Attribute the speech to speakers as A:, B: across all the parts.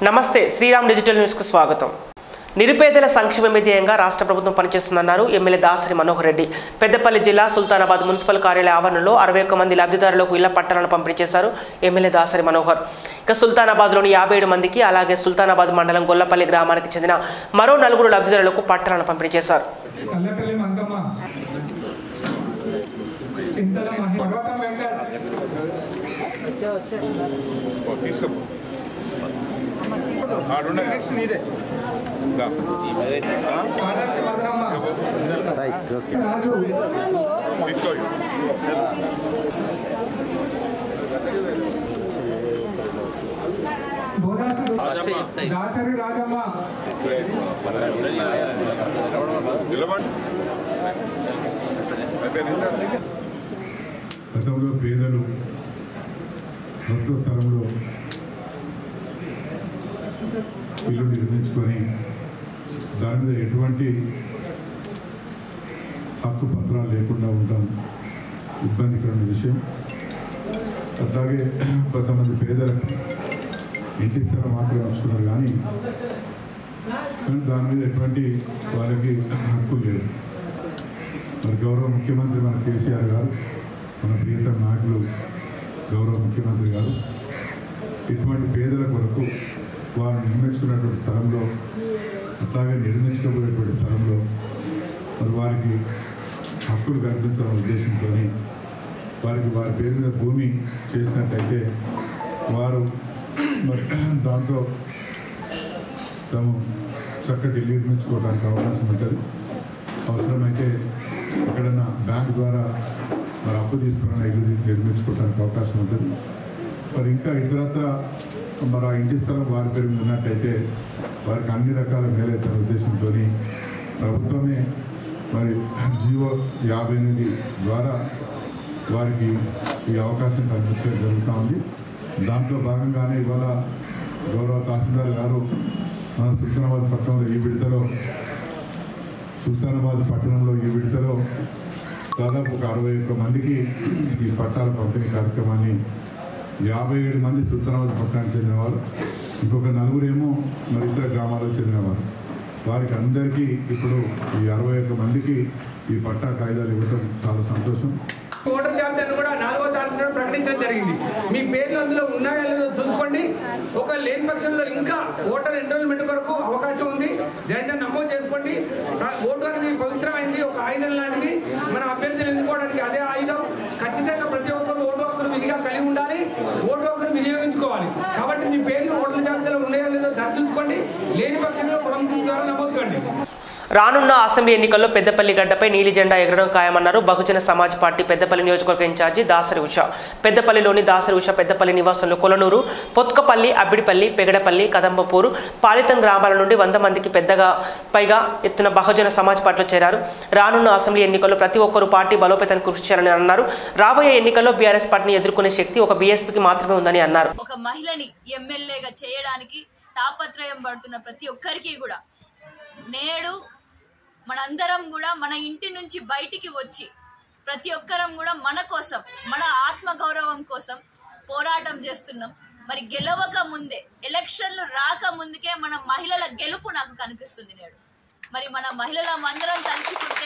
A: నమస్తే శ్రీరామ్ డిజిటల్ న్యూస్కు స్వాగతం నిరుపేదల సంక్షేమ ధ్యేయంగా రాష్ట్ర ప్రభుత్వం పనిచేస్తుందన్నారు ఎమ్మెల్యే దాసరి మనోహర్ రెడ్డి పెద్దపల్లి జిల్లా సుల్తానాబాద్ మున్సిపల్ కార్యాలయ ఆవరణలో అరవై ఒక్క మంది లబ్ధిదారులకు ఇళ్ల పట్టాలను పంపిణీ చేశారు ఎమ్మెల్యే దాసరి మనోహర్ ఇక సుల్తానాబాద్లోని యాభై ఏడు మందికి అలాగే సుల్తానాబాద్ మండలం గొల్లపల్లి గ్రామానికి చెందిన మరో నలుగురు లబ్ధిదారులకు పట్టాలను పంపిణీ చేశారు
B: కల్లపల్లి మంగమ్మ చింతల మహి పర్వతం వెంకట్
C: తీసుకో ఆడుండే నీదే
B: ఆదర్శ భద్రమ్మ రాజు
C: తీసుకో
B: బోధాసు దాసరి రాజమ్మ
C: నిలబడి అయిపోయింది
D: గతంలో పేదలు సొంత స్థలంలో ఇల్లు నిర్మించుకొని దాని మీద ఎటువంటి హక్కు పత్రాలు లేకుండా ఉండడం ఇబ్బందికరమైన విషయం అట్లాగే కొంతమంది పేదలకు ఇంటి స్థలం మాత్రమే ఉంచుకున్నారు కానీ కానీ దాని మీద ఎటువంటి వాళ్ళకి హక్కు లేదు మరి గౌరవ ముఖ్యమంత్రి మన కేసీఆర్ గారు మన ప్రియతమ నాయకులు గౌరవ ముఖ్యమంత్రి గారు ఇటువంటి పేదల కొరకు వారు నిర్మించుకున్నటువంటి స్థలంలో అట్లాగే నిర్మించకపోయేటువంటి స్థలంలో మరి వారికి హక్కులు కల్పించాలనే ఉద్దేశంతో వారికి వారి పేరు మీద భూమి చేసినట్టయితే వారు మరి దాంతో తాము చక్కటి ఇల్లు నిర్మించుకోవడానికి అవకాశం ఉంటుంది అవసరమైతే ఎక్కడన్నా బ్యాంక్ ద్వారా మరి అప్పు తీసుకున్న ఇల్లు నిర్మించుకోవడానికి అవకాశం ఉంటుంది మరి ఇంకా ఇతరత్ర మరి ఆ ఇంటి స్థలం వారి పేరు మీద ఉన్నట్టయితే వారికి అన్ని రకాల మేలైతున్న ఉద్దేశంతో ప్రభుత్వమే మరి జియో యాభై ఎనిమిది ద్వారా వారికి ఈ అవకాశం కల్పించడం జరుగుతూ ఉంది దాంట్లో భాగంగానే ఇవాళ గౌరవ తహసీల్దార్ గారు మన సుల్తానాబాద్ పట్టణంలో ఈ విడతలో సుల్తానాబాద్ పట్టణంలో ఈ విడతలో దాదాపు ఒక అరవై ఒక్క మందికి ఈ పట్టాల పంపిణీ కార్యక్రమాన్ని యాభై ఏడు మంది సుల్తానాబాద్ పట్టణానికి చెందినవారు ఇంకొక నలుగురేమో మరి ఇతర గ్రామాలకు చెందినవారు వారికి అందరికీ ఇప్పుడు ఈ అరవై ఒక్క మందికి ఈ పట్టా కాయిదాలు ఇవ్వటం చాలా సంతోషం
B: ఓటర్ జాబితాను కూడా నాలుగో తారీఖు నాడు ప్రకటించడం జరిగింది మీ పేర్లు అందులో ఉన్నాయో లేదో చూసుకోండి ఒక లేని పక్షంలో ఇంకా ఓటర్ ఎన్రోల్మెంట్ కొరకు అవకాశం ఉంది దయచేసి నమోదు చేసుకోండి ప్ర- ఓటు అనేది పవిత్రమైంది ఒక ఆయుధం లాంటిది మన అభ్యర్థులు ఎన్నుకోవడానికి అదే ఆయుధం ఖచ్చితంగా ప్రతి ఒక్కరు ఓటు హక్కును విధిగా కలిగి ఉండాలి ఓటు హక్కును వినియోగించుకోవాలి కాబట్టి మీ పేర్లు ఓటర్ల జాబితాలో ఉన్నాయో లేదో సరిచూసుకోండి లేని పక్షంలో పొలం ద్వారా నమోదుకోండి
A: రానున్న అసెంబ్లీ ఎన్నికల్లో పెద్దపల్లి గడ్డపై నీలి జెండా ఎగరడం ఖాయమన్నారు బహుజన సమాజ్ పార్టీ పెద్దపల్లి నియోజకవర్గ ఇన్ఛార్జి దాసరి ఉష పెద్దపల్లిలోని దాసరి ఉష పెద్దపల్లి నివాసంలో కొలనూరు పొత్కపల్లి అబ్బిడిపల్లి పెగడపల్లి కదంబపూరు పాలితం గ్రామాల నుండి వంద మందికి పెద్దగా పైగా ఎత్తున బహుజన సమాజ్ పార్టీలో చేరారు రానున్న అసెంబ్లీ ఎన్నికల్లో ప్రతి ఒక్కరూ పార్టీ బలోపేతానికి కృషి చేయాలని అన్నారు రాబోయే ఎన్నికల్లో బీఆర్ఎస్ పార్టీని ఎదుర్కొనే శక్తి ఒక బీఎస్పీకి మాత్రమే ఉందని అన్నారు
E: ఒక మహిళని ఎమ్మెల్యేగా చేయడానికి తాపత్రయం పడుతున్న ప్రతి ఒక్కరికి కూడా నేడు మనందరం కూడా మన ఇంటి నుంచి బయటికి వచ్చి ప్రతి ఒక్కరం కూడా మన కోసం మన ఆత్మ గౌరవం కోసం పోరాటం చేస్తున్నాం మరి గెలవక ముందే ఎలక్షన్లు రాక ముందుకే మన మహిళల గెలుపు నాకు కనిపిస్తుంది నేడు మరి మన మహిళల మందరం తలుచుకుంటే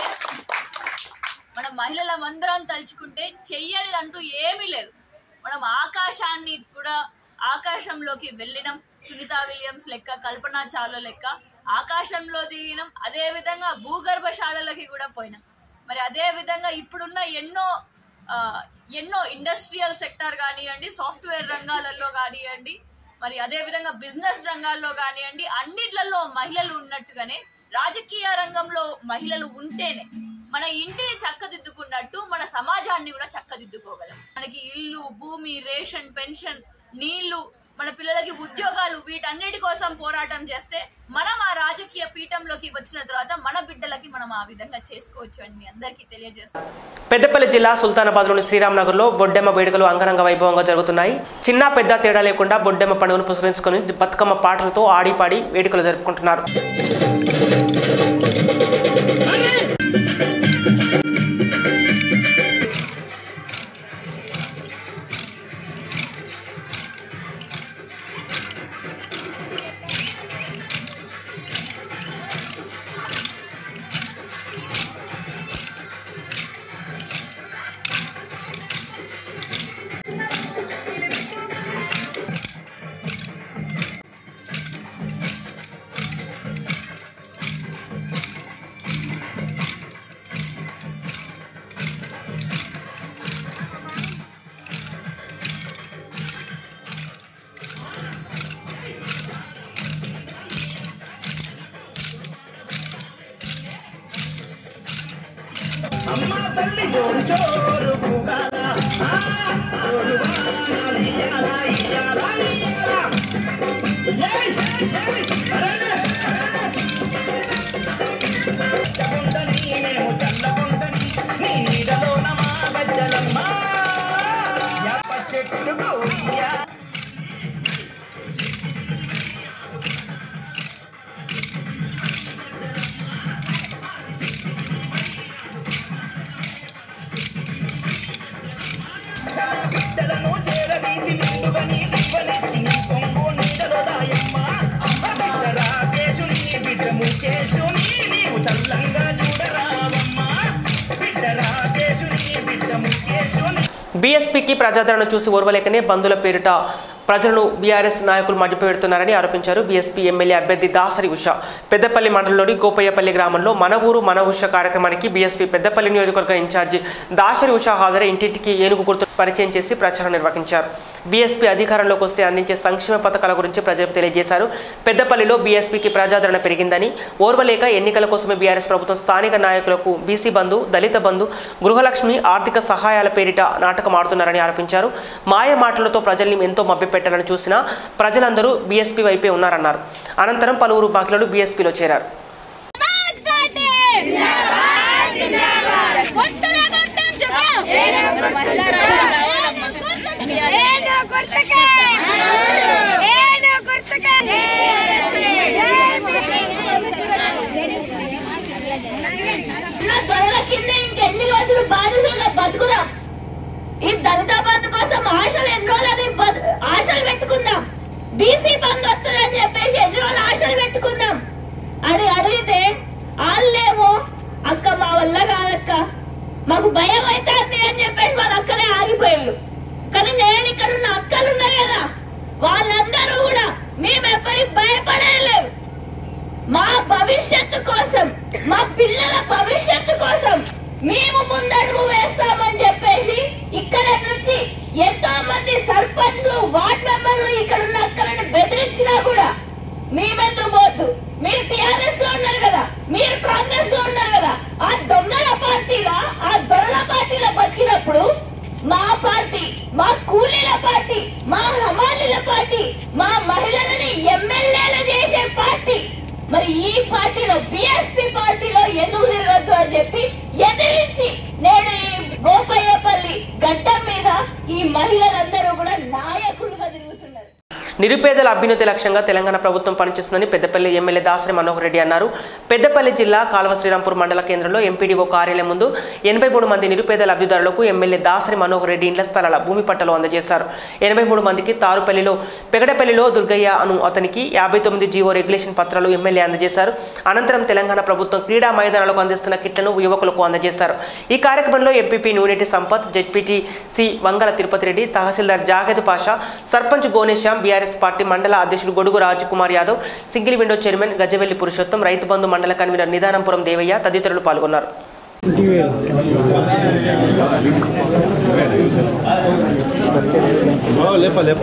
E: మన మహిళల మందరం తలుచుకుంటే చెయ్యని అంటూ ఏమీ లేదు మనం ఆకాశాన్ని కూడా ఆకాశంలోకి వెళ్ళినాం సునీత విలియమ్స్ లెక్క కల్పన చావ్లా లెక్క ఆకాశంలో దిగినాం అదే విధంగా భూగర్భశాలలకి కూడా పోయినాం మరి అదే విధంగా ఇప్పుడున్న ఎన్నో ఆ, ఎన్నో ఇండస్ట్రియల్ సెక్టర్ కానివ్వండి సాఫ్ట్వేర్ రంగాలలో కానివ్వండి మరి అదే విధంగా బిజినెస్ రంగాల్లో కానివ్వండి అన్నిట్లలో మహిళలు ఉన్నట్టుగానే రాజకీయ రంగంలో మహిళలు ఉంటేనే మన ఇంటిని చక్కదిద్దుకున్నట్టు మన సమాజాన్ని కూడా చక్కదిద్దుకోగలం మనకి ఇల్లు భూమి రేషన్ పెన్షన్ నీళ్లు మన పిల్లలకి ఉద్యోగాలు వీటన్నిటి కోసం పోరాటం చేస్తే మనం ఆ రాజకీయ పీఠంలోకి వచ్చిన తర్వాత మన బిడ్డలకి మనం ఆ విధంగా చేసుకోవచ్చు అని మీ అందరికీ తెలియజేస్తాం
A: పెద్దపల్లి జిల్లా సుల్తానాబాద్లోని శ్రీరామ్నగర్లో బొడ్డెమ్మ వేడుకలు అంగరంగ వైభవంగా జరుగుతున్నాయి చిన్న పెద్ద తేడా లేకుండా బొడ్డెమ్మ పండుగను పురస్కరించుకొని బతుకమ్మ పాటలతో ఆడిపాడి వేడుకలు జరుపుకుంటున్నారు బీఎస్పీకి ప్రజాదరణ చూసి ఓర్వలేకనే బంధుల పేరిట ప్రజలను బీఆర్ఎస్ నాయకులు మధ్యపెడుతున్నారని ఆరోపించారు బీఎస్పీ ఎమ్మెల్యే అభ్యర్థి దాసరి ఉష పెద్దపల్లి మండలంలోని గోపయ్యపల్లి గ్రామంలో మన ఊరు మన ఉష కార్యక్రమానికి బీఎస్పీ పెద్దపల్లి నియోజకవర్గ ఇన్ఛార్జి దాసరి ఉష హాజరై ఇంటింటికి ఏనుగు గుర్తు పరిచయం చేసి ప్రచారం నిర్వహించారు బీఎస్పీ అధికారంలోకి వస్తే అందించే సంక్షేమ పథకాల గురించి ప్రజలకు తెలియజేశారు పెద్దపల్లిలో బీఎస్పీకి ప్రజాదరణ పెరిగిందని ఓర్వలేక ఎన్నికల కోసమే బీఆర్ఎస్ ప్రభుత్వం స్థానిక నాయకులకు బీసీ బంధు దళిత బంధు గృహలక్ష్మి ఆర్థిక సహాయాల పేరిట నాటకం ఆడుతున్నారని ఆరోపించారు మాయ మాటలతో ప్రజల్ని ఎంతో మభ్యపెట్టాలని చూసినా ప్రజలందరూ బీఎస్పీ వైపే ఉన్నారన్నారు అనంతరం పలువురు మహిళలు బీఎస్పీలో చేరారు
F: త్వరలో కింద ఇంకెన్ని రోజులు బానిసలుగా బతుకుదాం ఈ దళిత బంధు కోసం ఆశలు ఎన్ని రోజులని బతు- ఆశలు పెట్టుకుందాం బీసీ బంధు వస్తుందని చెప్పేసి ఎన్ని రోజులు ఆశలు పెట్టుకుందాం అని అడిగితే వాళ్ళేమో అక్క మా వల్ల కాదక్క మాకు భయం అవుతుంది అని చెప్పేసి వాళ్ళు అక్కడే ఆగిపోయారు కానీ నేను ఇక్కడ ఉన్న అక్కలు ఉన్నారు కదా వాళ్ళందరూ కూడా మేమెవ్వరికి భయపడలేదు మా భవిష్యత్తు కోసం మా పిల్లల భవిష్యత్తు కోసం మేము ముందడుగు వేస్తామని చెప్పేసి ఇక్కడ నుంచి ఎంతో మంది సర్పంచ్లు వార్డ్ మెంబర్లు ఇక్కడ ఉన్న అక్కలను బెదిరించినా కూడా మేమెందుకు పోద్దు మీరు టిఆర్ఎస్ లో ఉన్నారు కదా మీరు కాంగ్రెస్ లో ఉన్నారు కదా ఆ దొంగల పార్టీలా ఆ దొరల పార్టీలో బతికినప్పుడు మా పార్టీ మా కూలీల పార్టీ మా హమాలీల పార్టీ మా మహిళలని ఎమ్మెల్యేలు చేసే పార్టీ మరి ఈ పార్టీలో బిఎస్పి పార్టీలో ఎందుకు తిరగద్దు అని చెప్పి ఎదిరించి నేను ఈ గోపయ్యపల్లి గడ్డం మీద ఈ మహిళలందరూ కూడా నాయకులుగా తిరుగుతున్నారు
A: నిరుపేదల అభ్యున్నతి లక్ష్యంగా తెలంగాణ ప్రభుత్వం పనిచేస్తుందని పెద్దపల్లి ఎమ్మెల్యే దాసరి మనోహర్ రెడ్డి అన్నారు పెద్దపల్లి జిల్లా కాల్వ శ్రీరాంపూర్ మండల కేంద్రంలో ఎంపీడీఓ కార్యాలయం ముందు ఎనభై మూడు మంది నిరుపేద లబ్ధిదారులకు ఎమ్మెల్యే దాసరి మనోహర్ రెడ్డి ఇండ్ల స్థలాల భూమి పట్టాలు అందజేశారు ఎనభై మూడు మందికి తారుపల్లిలో పెగడపల్లిలో దుర్గయ్య అను అతనికి యాభై తొమ్మిది జీవో రెగ్యులేషన్ పత్రాలు ఎమ్మెల్యే అందజేశారు అనంతరం తెలంగాణ ప్రభుత్వం క్రీడా మైదానాలకు అందిస్తున్న కిట్లను యువకులకు అందజేశారు ఈ కార్యక్రమంలో MPP Nuneti Sampath ZPTC Vangala Tirupati Reddy తహసీల్దార్ జాగద్ పాషా సర్పంచ్ గోనేశ్యాం బీఆర్ఎస్ పార్టీ మండల అధ్యక్షుడు Godugu Rajkumar Yadav single window chairman Gajavelli Purushottam Rythu Bandhu మండల కన్వీనర్ నిదానంపురం దేవయ్య తదితరులు పాల్గొన్నారు
C: లేప లేప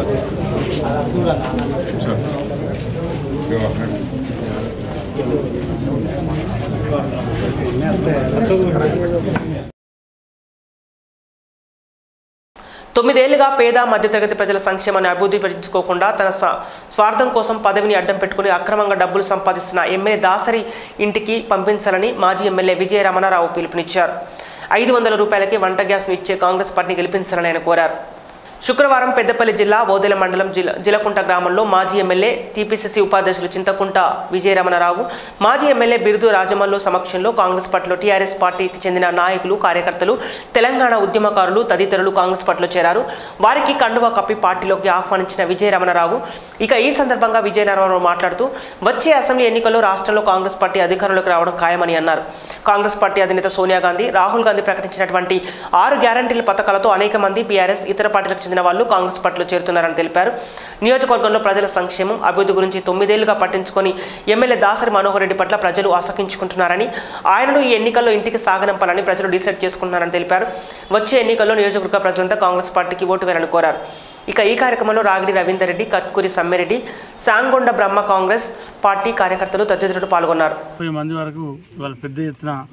A: తొమ్మిదేళ్లుగా పేద మధ్యతరగతి ప్రజల సంక్షేమాన్ని అభివృద్ధి పరించుకోకుండా తన స్వ- స్వార్థం కోసం పదవిని అడ్డం పెట్టుకుని అక్రమంగా డబ్బులు సంపాదిస్తున్న ఎమ్మెల్యే దాసరి ఇంటికి పంపించాలని మాజీ ఎమ్మెల్యే విజయ రమణారావు పిలుపునిచ్చారు ఐదు వందల రూపాయలకి వంట గ్యాస్ను ఇచ్చే కాంగ్రెస్ పార్టీని గెలిపించాలని ఆయన కోరారు శుక్రవారం పెద్దపల్లి జిల్లా ఓదెల మండలం జిల జిలకుంట గ్రామంలో మాజీ ఎమ్మెల్యే టీపీసీసీ ఉపాధ్యక్షులు చింతకుంట విజయరమణరావు మాజీ ఎమ్మెల్యే బిరుదు రాజమల్లు సమక్షంలో కాంగ్రెస్ పార్టీలో టీఆర్ఎస్ పార్టీకి చెందిన నాయకులు కార్యకర్తలు తెలంగాణ ఉద్యమకారులు తదితరులు కాంగ్రెస్ పార్టీలో చేరారు వారికి కండువా కప్పి పార్టీలోకి ఆహ్వానించిన విజయరమణరావు ఇక ఈ సందర్భంగా విజయరమణరావు మాట్లాడుతూ వచ్చే అసెంబ్లీ ఎన్నికల్లో రాష్ట్రంలో కాంగ్రెస్ పార్టీ అధికారంలోకి రావడం ఖాయమని అన్నారు కాంగ్రెస్ పార్టీ అధినేత సోనియా గాంధీ రాహుల్ గాంధీ ప్రకటించినటువంటి ఆరు గ్యారంటీల పథకాలతో అనేక మంది బీఆర్ఎస్ ఇతర పార్టీలకు చెందిన వాళ్ళు కాంగ్రెస్ పార్టీలో చేరుతున్నారని తెలిపారు నియోజకవర్గంలో ప్రజల సంక్షేమం అభివృద్ధి గురించి తొమ్మిదేళ్లుగా పట్టించుకొని ఎమ్మెల్యే దాసరి మనోహర్ రెడ్డి పట్ల ప్రజలు ఆసకించుకుంటున్నారని ఆయనను ఈ ఎన్నికల్లో ఇంటికి సాగనంపాలని ప్రజలు డిసైడ్ చేసుకుంటున్నారని తెలిపారు వచ్చే ఎన్నికల్లో నియోజకవర్గ ప్రజలంతా కాంగ్రెస్ పార్టీకి ఓటు వేయాలని కోరారు ఇక ఈ కార్యక్రమంలో రాగిడి రవీందర్ రెడ్డి కట్కూరి సమ్మిరెడ్డి సాంగొండ బ్రహ్మ కాంగ్రెస్ పార్టీ కార్యకర్తలు తదితరులు పాల్గొన్నారు
G: ముప్పై మంది వరకు ఇవాళ పెద్ద ఎత్తున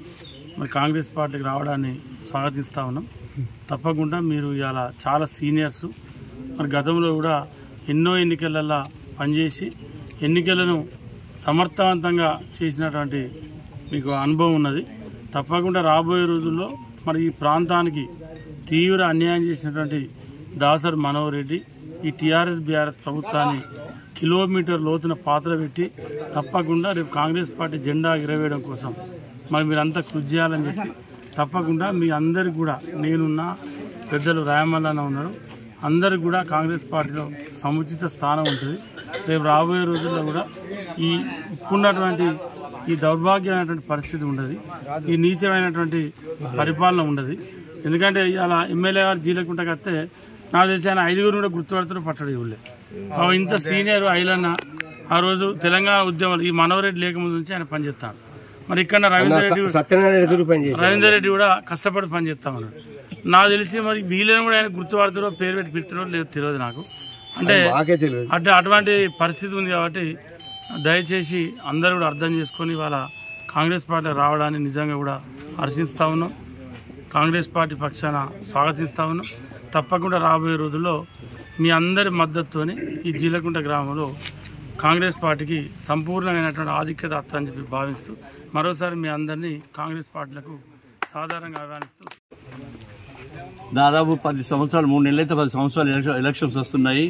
G: మరి కాంగ్రెస్ పార్టీకి రావడాన్ని స్వాగతిస్తూ ఉన్నాం తప్పకుండా మీరు ఇలా చాలా సీనియర్స్ మరి గతంలో కూడా ఎన్నో ఎన్నికలలో పనిచేసి ఎన్నికలను సమర్థవంతంగా చేసినటువంటి మీకు అనుభవం ఉన్నది తప్పకుండా రాబోయే రోజుల్లో మరి ఈ ప్రాంతానికి తీవ్ర అన్యాయం చేసినటువంటి దాసర్ మనోహర్ రెడ్డి ఈ టీఆర్ఎస్ బీఆర్ఎస్ ప్రభుత్వాన్ని కిలోమీటర్ లోతున పాత్ర పెట్టి తప్పకుండా రేపు కాంగ్రెస్ పార్టీ జెండా ఎగరవేయడం కోసం మరి మీరంతా కృషి చేయాలని చెప్పి తప్పకుండా మీ అందరికి కూడా నేనున్నా పెద్దలు రాయమల్లన్న ఉన్నాడు అందరికి కూడా కాంగ్రెస్ పార్టీలో సముచిత స్థానం ఉంటుంది రేపు రాబోయే రోజుల్లో కూడా ఈ ఇప్పుడున్నటువంటి ఈ దౌర్భాగ్యమైనటువంటి పరిస్థితి ఉండదు ఈ నీచమైనటువంటి పరిపాలన ఉండదు ఎందుకంటే అలా ఎమ్మెల్యే గారు జీలకుంటకి వస్తే నాకు తెలిసి ఆయన ఐదుగురు కూడా గుర్తుపడుతున్న పట్టడు ఇవ్వలే ఇంత సీనియర్ ఐలన్న ఆ రోజు తెలంగాణ ఉద్యమాలు ఈ మనవరెడ్డి లేకముందు నుంచి ఆయన పనిచేస్తాడు మరి ఇక్కడ రవీందర్ రెడ్డి కూడా-
H: సత్యనారాయణ ఎదురు పని చేసి
G: రవీందర్ రెడ్డి కూడా కష్టపడి పనిచేస్తా ఉన్నాడు నాకు తెలిసి మరి వీళ్ళని కూడా ఆయన గుర్తుపడుతారో పేరు పెట్టి పిలుతున్నారో లేదో తెలియదు నాకు అంటే
H: మాకే తెలియదు
G: అంటే అటువంటి పరిస్థితి ఉంది కాబట్టి దయచేసి అందరూ కూడా అర్థం చేసుకొని వాళ్ళ కాంగ్రెస్ పార్టీ రావడాన్ని నిజంగా కూడా హర్షిస్తూ ఉన్నాం కాంగ్రెస్ పార్టీ పక్షాన స్వాగతిస్తూ ఉన్నాం తప్పకుండా రాబోయే రోజుల్లో మీ అందరి మద్దతుతోని ఈ జీలకుంట గ్రామంలో కాంగ్రెస్ పార్టీకి సంపూర్ణమైనటువంటి ఆధిక్యత వస్తుందని చెప్పి భావిస్తూ మరోసారి మీ అందరినీ కాంగ్రెస్ పార్టీలకు సాధారణంగా ఆహ్వానిస్తూ
I: దాదాపు పది సంవత్సరాలు మూడు నెలలైతే పది సంవత్సరాలు ఎలక్షన్- ఎలక్షన్స్ వస్తున్నాయి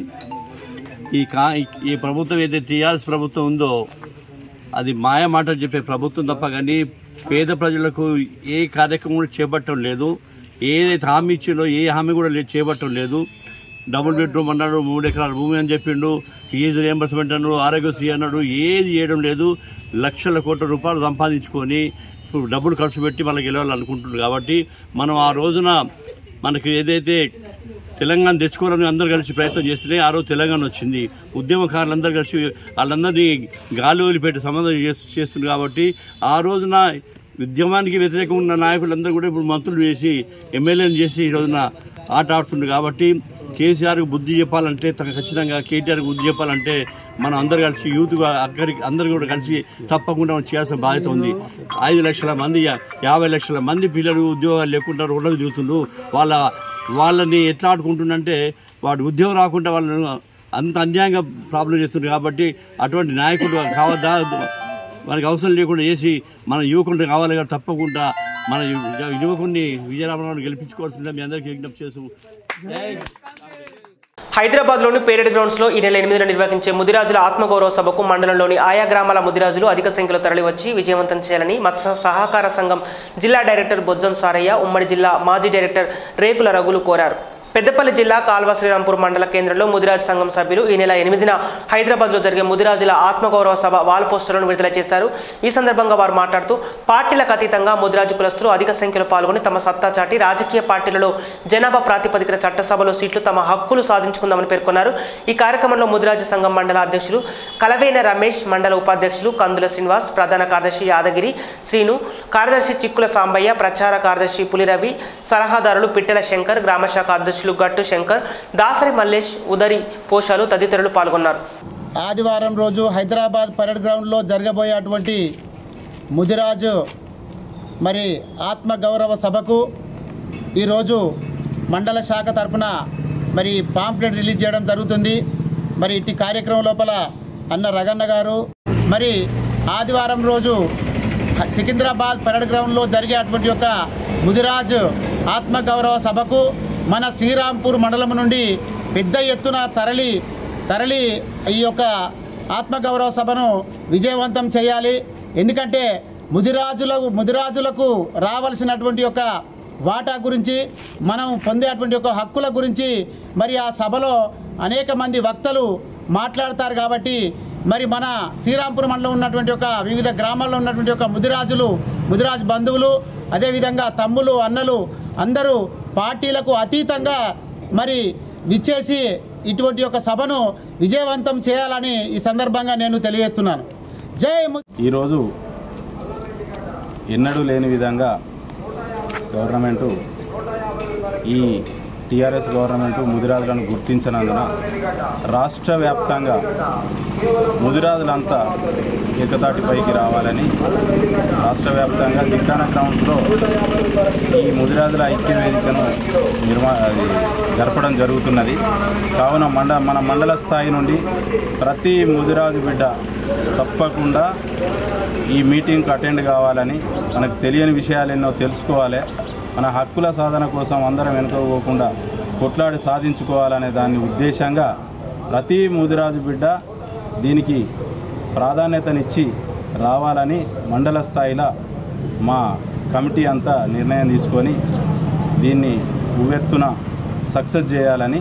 I: ఈ కా ఈ ప్రభుత్వం ఏదైతే టీఆర్ఎస్ ప్రభుత్వం ఉందో అది మాయ మాటలు చెప్పే ప్రభుత్వం తప్ప కానీ పేద ప్రజలకు ఏ కార్యక్రమం కూడా చేపట్టడం లేదు ఏదైతే హామీ ఇచ్చిందో ఏ హామీ కూడా లే- చేపట్టడం లేదు డబుల్ బెడ్రూమ్ అన్నాడు మూడు ఎకరాల భూమి అని చెప్పిండు ఫీజు రియంబర్స్మెంట్ అన్నాడు ఆరోగ్యశ్రీ అన్నాడు ఏది చేయడం లేదు లక్షల కోట్ల రూపాయలు సంపాదించుకొని ఇప్పుడు డబ్బులు ఖర్చు పెట్టి మనకి గెలవాలనుకుంటున్నారు కాబట్టి మనం ఆ రోజున మనకి ఏదైతే తెలంగాణ తెచ్చుకోవాలని అందరూ కలిసి ప్రయత్నం చేస్తేనే ఆ రోజు తెలంగాణ వచ్చింది ఉద్యమకారులందరూ కలిసి వాళ్ళందరినీ గాలి వదిలిపెట్టి సంబంధం చేస్తుంది కాబట్టి ఆ రోజున ఉద్యమానికి వ్యతిరేకంగా ఉన్న నాయకులందరూ కూడా ఇప్పుడు మంత్రులు చేసి ఎమ్మెల్యేలు చేసి ఈ రోజున ఆట ఆడుతుంది కాబట్టి కేసీఆర్కి బుద్ధి చెప్పాలంటే తనకు ఖచ్చితంగా కేటీఆర్కి బుద్ధి చెప్పాలంటే మనం అందరు కలిసి యూత్గా అక్కడికి అందరు కూడా కలిసి తప్పకుండా మనం చేయాల్సిన బాధ్యత ఉంది ఐదు లక్షల మంది యా- యాభై లక్షల మంది పిల్లలు ఉద్యోగాలు లేకుండా రోడ్లకు దిగుతుండ్రు వాళ్ళ వాళ్ళని ఎట్లా ఆడుకుంటుండంటే వాడు ఉద్యోగం రాకుండా వాళ్ళను అంత అన్యాయంగా ప్రాబ్లం చేస్తుంది కాబట్టి అటువంటి నాయకుడు కావద్దా మనకి అవసరం లేకుండా చేసి మన యువకుడిని కావాలి కాబట్టి తప్పకుండా మన యు- యువకుడిని విజయరామరావు గెలిపించుకోవాల్సిందే మీ అందరికీ విజ్ఞప్తి చేస్తూ జై
A: హైదరాబాద్లోని పేరెడ్ గ్రౌండ్స్లో ఈ నెల ఎనిమిదిన నిర్వహించే ముదిరాజుల ఆత్మగౌరవ సభకు మండలంలోని ఆయా గ్రామాల ముదిరాజులు అధిక సంఖ్యలో తరలివచ్చి విజయవంతం చేయాలని మత్స్య సహకార సంఘం జిల్లా డైరెక్టర్ బొజ్జం సారయ్య ఉమ్మడి జిల్లా మాజీ డైరెక్టర్ రేకుల రఘులు కోరారు పెద్దపల్లి జిల్లా కాల్వ శ్రీరాంపూర్ మండల కేంద్రంలో ముదిరాజ్ సంఘం సభ్యులు ఈ నెల ఎనిమిదిన హైదరాబాద్లో జరిగే ముదిరాజుల ఆత్మగౌరవ సభ వాల్ పోస్టర్లను విడుదల చేశారు ఈ సందర్భంగా వారు మాట్లాడుతూ పార్టీలకు అతీతంగా ముదిరాజు కులస్తులు అధిక సంఖ్యలో పాల్గొని తమ సత్తా చాటి రాజకీయ పార్టీలలో జనాభా ప్రాతిపదికన చట్టసభలో సీట్లు తమ హక్కులు సాధించుకుందామని పేర్కొన్నారు ఈ కార్యక్రమంలో ముదిరాజు సంఘం మండల అధ్యక్షులు కలవేన రమేష్ మండల ఉపాధ్యక్షులు కందుల శ్రీనివాస్ ప్రధాన కార్యదర్శి యాదగిరి శ్రీను కార్యదర్శి చిక్కుల సాంబయ్య ప్రచార కార్యదర్శి పులిరవి సలహాదారులు పిట్టెల శంకర్ గ్రామశాఖ అధ్యక్షులు గట్టు శంకర్ దాసరి మల్లేష్ ఉదరి పోషాలు తదితరులు పాల్గొన్నారు
J: ఆదివారం రోజు హైదరాబాద్ పరేడ్ గ్రౌండ్లో జరగబోయేటువంటి ముదిరాజు మరి ఆత్మగౌరవ సభకు ఈరోజు మండల శాఖ తరపున మరి పాంప్లెట్ రిలీజ్ చేయడం జరుగుతుంది మరి ఇట్టి కార్యక్రమం లోపల అన్న రగన్న గారు మరి ఆదివారం రోజు సికింద్రాబాద్ పరేడ్ గ్రౌండ్లో జరిగేటువంటి యొక్క ముదిరాజ్ ఆత్మగౌరవ సభకు మన శ్రీరాంపూర్ మండలం నుండి పెద్ద ఎత్తున తరలి తరలి ఈ యొక్క ఆత్మగౌరవ సభను విజయవంతం చేయాలి ఎందుకంటే ముదిరాజులకు ముదిరాజులకు రావాల్సినటువంటి యొక్క వాటా గురించి మనం పొందేటువంటి యొక్క హక్కుల గురించి మరి ఆ సభలో అనేక మంది వక్తలు మాట్లాడతారు కాబట్టి మరి మన శ్రీరాంపురం మండలం ఉన్నటువంటి ఒక వివిధ గ్రామాల్లో ఉన్నటువంటి ఒక ముదిరాజులు ముదిరాజు బంధువులు అదేవిధంగా తమ్ములు అన్నలు అందరూ పార్టీలకు అతీతంగా మరి విచ్చేసి ఇటువంటి యొక్క సభను విజయవంతం చేయాలని ఈ సందర్భంగా నేను తెలియజేస్తున్నాను జై ము-
K: ఈరోజు ఎన్నడూ లేని విధంగా గవర్నమెంటు ఈ టీఆర్ఎస్ గవర్నమెంటు ముదిరాజులను గుర్తించినందున రాష్ట్ర వ్యాప్తంగా ముదిరాజులంతా ఏకతాటిపైకి రావాలని రాష్ట్ర వ్యాప్తంగా దిక్కాన గ్రౌండ్స్లో ఈ ముదిరాజుల ఐక్య వేదికను నిర్మా అది జరపడం జరుగుతున్నది కావున మండ మన మండల స్థాయి నుండి ప్రతి ముదిరాజు బిడ్డ తప్పకుండా ఈ మీటింగ్కి అటెండ్ కావాలని మనకు తెలియని విషయాలు ఎన్నో తెలుసుకోవాలి మన హక్కుల సాధన కోసం అందరం వెనుకోకుండా కొట్లాడి సాధించుకోవాలనే దాని ఉద్దేశంగా ప్రతి ముదిరాజు బిడ్డ దీనికి ప్రాధాన్యతనిచ్చి రావాలని మండల స్థాయిలో మా కమిటీ అంతా నిర్ణయం తీసుకొని దీన్ని ఉవ్వెత్తున సక్సెస్ చేయాలని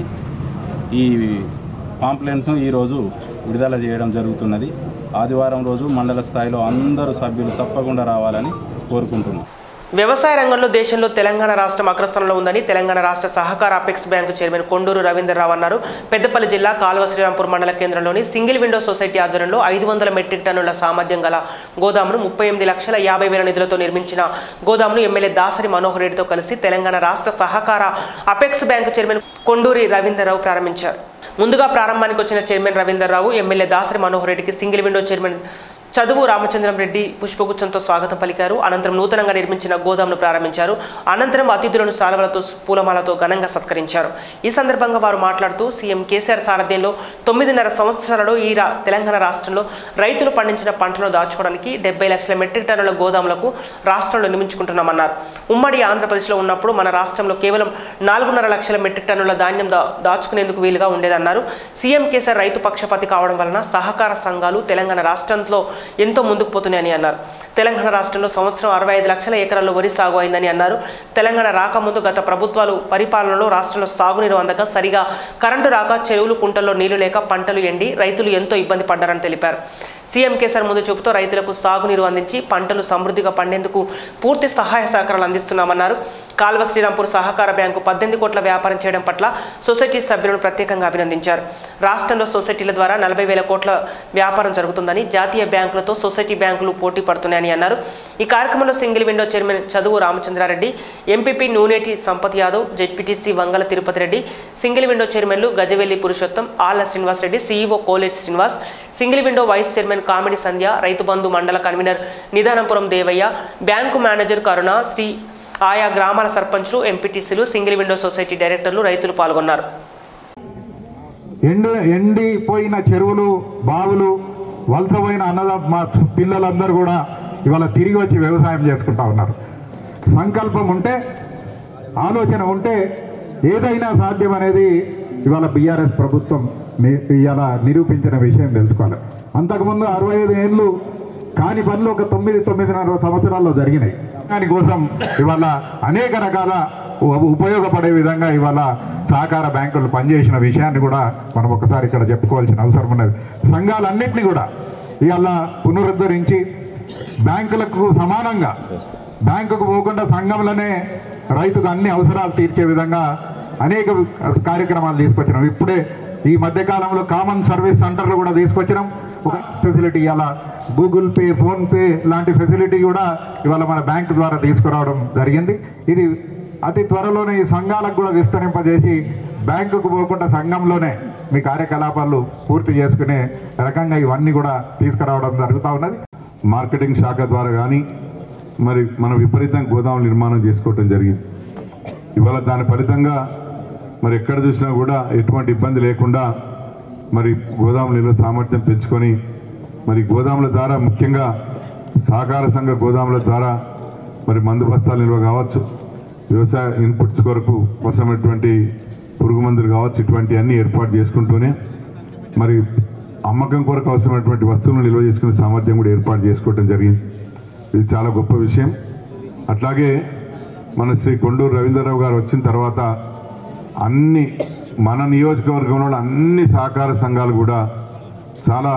K: ఈ పాంప్లెంట్ను ఈరోజు విడుదల చేయడం జరుగుతున్నది ఆదివారం రోజు మండల స్థాయిలో అందరూ సభ్యులు తప్పకుండా రావాలని కోరుకుంటున్నాం
A: వ్యవసాయ రంగంలో దేశంలో తెలంగాణ రాష్ట్రం అగ్రస్థానంలో ఉందని తెలంగాణ రాష్ట్ర సహకార apex bank chairman Konduru Ravindrarao అన్నారు పెద్దపల్లి జిల్లా కాల్వ శ్రీరాంపూర్ మండల కేంద్రంలోని సింగిల్ విండో సొసైటీ ఆధ్వర్యంలో ఐదు వందల మెట్రిక్ టన్నుల సామర్థ్యం గల గోదామును ముప్పై ఎనిమిది లక్షల యాభై వేల నిధులతో నిర్మించిన గోదామును ఎమ్మెల్యే దాసరి మనోహర్ రెడ్డితో కలిసి తెలంగాణ రాష్ట్ర సహకార apex bank chairman Konduri Ravindrarao ప్రారంభించారు ముందుగా ప్రారంభానికి వచ్చిన చైర్మన్ రవీంద్రరావు ఎమ్మెల్యే దాసరి మనోహర్ రెడ్డికి సింగిల్ విండో చైర్మన్ చదువు రామచంద్రం రెడ్డి పుష్పగుచ్చంతో స్వాగతం పలికారు అనంతరం నూతనంగా నిర్మించిన గోదాంను ప్రారంభించారు అనంతరం అతిథులను శాలువలతో పూలమాలతో ఘనంగా సత్కరించారు ఈ సందర్భంగా వారు మాట్లాడుతూ సీఎం కేసీఆర్ సారథ్యంలో తొమ్మిదిన్నర సంవత్సరాలలో ఈ రా తెలంగాణ రాష్ట్రంలో రైతులు పండించిన పంటలను దాచుకోవడానికి డెబ్బై లక్షల మెట్రిక్ టన్నుల గోదాములకు రాష్ట్రంలో నిర్మించుకుంటున్నామన్నారు ఉమ్మడి ఆంధ్రప్రదేశ్లో ఉన్నప్పుడు మన రాష్ట్రంలో కేవలం నాలుగున్నర లక్షల మెట్రిక్ టన్నుల ధాన్యం దా దాచుకునేందుకు వీలుగా ఉండేదన్నారు సీఎం కేసీఆర్ రైతు పక్షపాతి కావడం వలన సహకార సంఘాలు తెలంగాణ రాష్ట్రంలో ఎంతో ముందుకు పోతున్నాయని అన్నారు తెలంగాణ రాష్ట్రంలో సంవత్సరం అరవై ఐదు లక్షల ఎకరాల్లో వరి సాగు అయిందని అన్నారు తెలంగాణ రాకముందు గత ప్రభుత్వాలు పరిపాలనలో రాష్ట్రంలో సాగునీరు అందక సరిగా కరెంటు రాక చెరువులు కుంటల్లో నీళ్లు లేక పంటలు ఎండి రైతులు ఎంతో ఇబ్బంది పడ్డారని తెలిపారు సీఎం కేసీఆర్ ముందు చూపుతో రైతులకు సాగునీరు అందించి పంటలు సమృద్ధిగా పండేందుకు పూర్తి సహాయ సహకారాలు అందిస్తున్నామన్నారు కాల్వ శ్రీరాంపూర్ సహకార బ్యాంకు పద్దెనిమిది కోట్ల వ్యాపారం చేయడం పట్ల సొసైటీ సభ్యులను ప్రత్యేకంగా అభినందించారు రాష్ట్రంలో సొసైటీల ద్వారా నలభై వేల కోట్ల వ్యాపారం జరుగుతుందని జాతీయ బ్యాంకులతో సొసైటీ బ్యాంకులు పోటీ పడుతున్నాయని అన్నారు ఈ కార్యక్రమంలో single window chairman Chaduvu Ramachandrareddy MPP Nuneti Sampath Yadav ZPTC Vangala Tirupati Reddy single window చైర్మన్లు Gajavelli Purushottam Alla Srinivas Reddy CEO Koleti Srinivas single window vice chairman కామెడీ సంధ్య రైతు బంధు మండల convener Nidanampuram Devaiah bank manager Karuna Sri ఆయా గ్రామాల సర్పంచ్లు ఎంపీటీసీలు సింగిల్ విండో సొసైటీ డైరెక్టర్లు రైతులు పాల్గొన్నారు
H: ఎండు ఎండిపోయిన చెరువులు బావులు వలసపోయిన అన్నద మా పిల్లలందరూ కూడా ఇవాళ తిరిగి వచ్చి వ్యవసాయం చేసుకుంటా ఉన్నారు సంకల్పం ఉంటే ఆలోచన ఉంటే ఏదైనా సాధ్యం అనేది ఇవాళ బీఆర్ఎస్ ప్రభుత్వం ని- ఇవాళ నిరూపించిన విషయం తెలుసుకోవాలి అంతకుముందు అరవై ఐదు ఏళ్ళు కాని పనులు ఒక తొమ్మిది తొమ్మిదిన్నర సంవత్సరాల్లో జరిగినాయి దానికోసం ఇవాళ అనేక రకాల ఉ- ఉపయోగపడే విధంగా ఇవాళ సహకార బ్యాంకులు పనిచేసిన విషయాన్ని కూడా మనం ఒకసారి ఇక్కడ చెప్పుకోవాల్సిన అవసరం ఉన్నది సంఘాలన్నింటినీ కూడా ఇవాళ పునరుద్ధరించి బ్యాంకులకు సమానంగా బ్యాంకుకు పోకుండా సంఘంలోనే రైతుకు అన్ని అవసరాలు తీర్చే విధంగా అనేక కార్యక్రమాలు తీసుకొచ్చినాం ఇప్పుడే ఈ మధ్య కాలంలో కామన్ సర్వీస్ సెంటర్లు కూడా తీసుకొచ్చినాం ఒక ఫెసిలిటీ ఇవాళ గూగుల్ పే ఫోన్ పే లాంటి ఫెసిలిటీ కూడా ఇవాళ మన బ్యాంక్ ద్వారా తీసుకురావడం జరిగింది ఇది అతి త్వరలోనే ఈ సంఘాలకు కూడా విస్తరింపజేసి బ్యాంకుకు పోకుండా సంఘంలోనే మీ కార్యకలాపాలు పూర్తి చేసుకునే రకంగా ఇవన్నీ కూడా తీసుకురావడం జరుగుతూ ఉన్నది
D: మార్కెటింగ్ శాఖ ద్వారా కానీ మరి మనం విపరీతంగా గోదాములు నిర్మాణం చేసుకోవటం జరిగింది ఇవాళ దాని ఫలితంగా మరి ఎక్కడ చూసినా కూడా ఎటువంటి ఇబ్బంది లేకుండా మరి గోదాముల నిల్వ సామర్థ్యం పెంచుకొని మరి గోదాముల ద్వారా ముఖ్యంగా సహకార సంఘ గోదాముల ద్వారా మరి మందు బస్తాల నిల్వ కావచ్చు వ్యవసాయ ఇన్పుట్స్ కొరకు అవసరమైనటువంటి పురుగు మందులు కావచ్చు ఇటువంటి అన్ని ఏర్పాటు చేసుకుంటూనే మరి అమ్మకం కొరకు అవసరమైనటువంటి వస్తువులను నిల్వ చేసుకునే సామర్థ్యం కూడా ఏర్పాటు చేసుకోవడం జరిగింది ఇది చాలా గొప్ప విషయం అట్లాగే మన శ్రీ కొండూరు రవీంద్రరావు గారు వచ్చిన తర్వాత అన్ని మన నియోజకవర్గంలో ఉన్న అన్ని సహకార సంఘాలు కూడా చాలా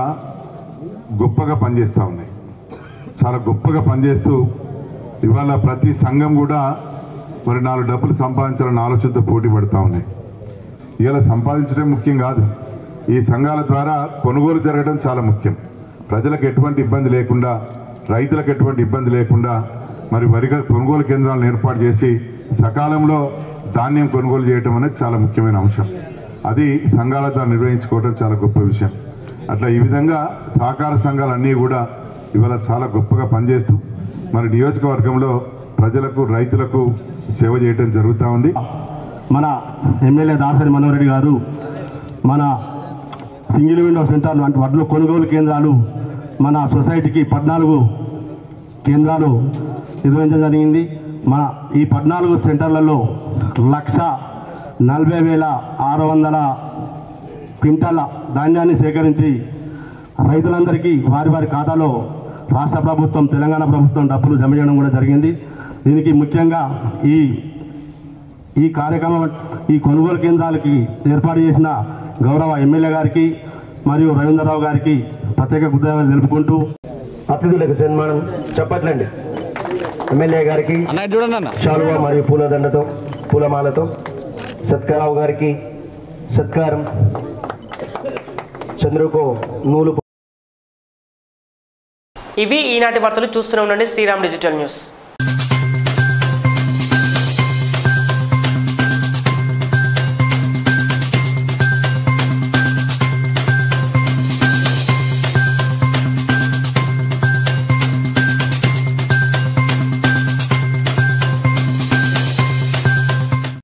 D: గొప్పగా పనిచేస్తూ ఉన్నాయి చాలా గొప్పగా పనిచేస్తూ ఇవాళ ప్రతి సంఘం కూడా మరి నాలుగు డబ్బులు సంపాదించాలన్న ఆలోచనతో పోటీ పడుతూ ఉన్నాయి ఇవాళ సంపాదించడం ముఖ్యం కాదు ఈ సంఘాల ద్వారా కొనుగోలు జరగడం చాలా ముఖ్యం ప్రజలకు ఎటువంటి ఇబ్బంది లేకుండా రైతులకు ఎటువంటి ఇబ్బంది లేకుండా మరి వరి కొనుగోలు కేంద్రాలను ఏర్పాటు చేసి సకాలంలో ధాన్యం కొనుగోలు చేయడం అనేది చాలా ముఖ్యమైన అంశం అది సంఘాల ద్వారా నిర్వహించుకోవడం చాలా గొప్ప విషయం అట్లా ఈ విధంగా సహకార సంఘాలన్నీ కూడా ఇవాళ చాలా గొప్పగా పనిచేస్తూ మరి నియోజకవర్గంలో ప్రజలకు రైతులకు సేవ చేయడం జరుగుతూ ఉంది
L: మన ఎమ్మెల్యే దాసరి మనోహర్ రెడ్డి గారు మన సింగిల్ విండో సెంటర్లు అంటే వడ్లు కొనుగోలు కేంద్రాలు మన సొసైటీకి పద్నాలుగు కేంద్రాలు నిర్వహించడం జరిగింది మన ఈ పద్నాలుగు సెంటర్లలో లక్ష నలభై వేల ఆరు వందల క్వింటాల ధాన్యాన్ని సేకరించి రైతులందరికీ వారి వారి ఖాతాలో రాష్ట్ర ప్రభుత్వం తెలంగాణ ప్రభుత్వం డబ్బులు జమ చేయడం కూడా జరిగింది దీనికి ముఖ్యంగా ఈ ఈ కార్యక్రమం ఈ కొనుగోలు కేంద్రాలకి ఏర్పాటు చేసిన గౌరవ ఎమ్మెల్యే గారికి మరియు రవీంద్రరావు గారికి ప్రత్యేక కృతజ్ఞతలు తెలుపుకుంటూ
M: అతిథులకు సన్మానం చెప్పట్లండి ఎమ్మెల్యే గారికి శాలువా మరియు పూలదండతో పూలమాలతో సత్కారావు గారికి సత్కారం చంద్రుకు నూలు
A: ఇవి ఈనాటి వార్తలు చూస్తూనే ఉండండి శ్రీరామ్ డిజిటల్ న్యూస్